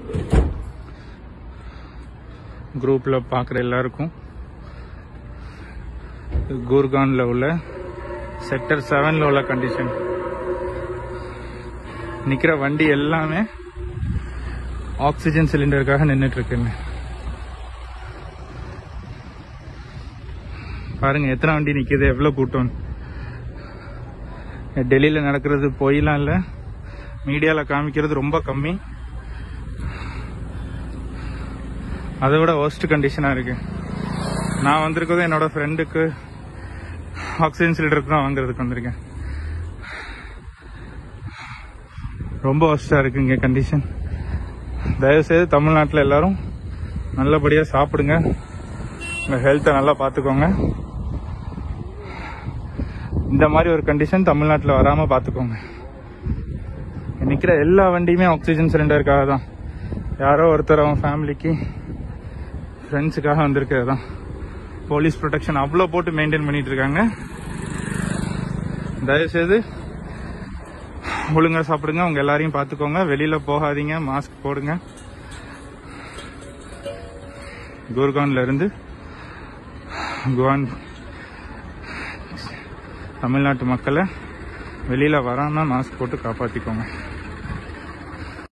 குரூப்ல பார்க்குற எல்லாருக்கும் கூர்கான்ல உள்ள செக்டர் செவன்ல உள்ள கண்டிஷன் நிக்கிற வண்டி எல்லாமே ஆக்சிஜன் சிலிண்டருக்காக நின்றுட்டு இருக்குங்க பாருங்க எத்தனை வண்டி நிக்குது எவ்வளவு கூட்டம் டெல்லியில நடக்கிறது பொய்லாம் இல்ல மீடியால காமிக்கிறது ரொம்ப கம்மி அதை விட worst கண்டிஷனா இருக்கு நான் வந்திருக்கிறது என்னோட ஃப்ரெண்டுக்கு ஆக்சிஜன் சிலிண்டருக்கு தான் வாங்குறதுக்கு வந்திருக்கேன் ரொம்ப ஒஸ்டா இருக்கு இங்க கண்டிஷன் தயவு செய்து தமிழ்நாட்டில் எல்லாரும் நல்லபடியா சாப்பிடுங்க உங்க ஹெல்த்தை நல்லா பார்த்துக்கோங்க இந்த மாதிரி ஒரு கண்டிஷன் தமிழ்நாட்டில் வராம பார்த்துக்கோங்க நிக்கிற எல்லா வண்டியுமே ஆக்சிஜன் சிலிண்டருக்காக தான் யாரோ ஒருத்தர் அவன் ஃபேமிலிக்கு ஃப்ரெண்ட்ஸுக்காக வந்திருக்கிறது தான் போலீஸ் ப்ரொடெக்ஷன் அவ்வளோ போட்டு மெயின்டைன் பண்ணிட்டு இருக்காங்க தயவுசெய்து ஒழுங்கா சாப்பிடுங்க உங்க எல்லாரையும் பார்த்துக்கோங்க வெளியில போகாதீங்க மாஸ்க் போடுங்க குர்கான்ல இருந்து குவான் தமிழ்நாட்டு மக்களை வெளியில வராம மாஸ்க் போட்டு காப்பாத்திக்கோங்க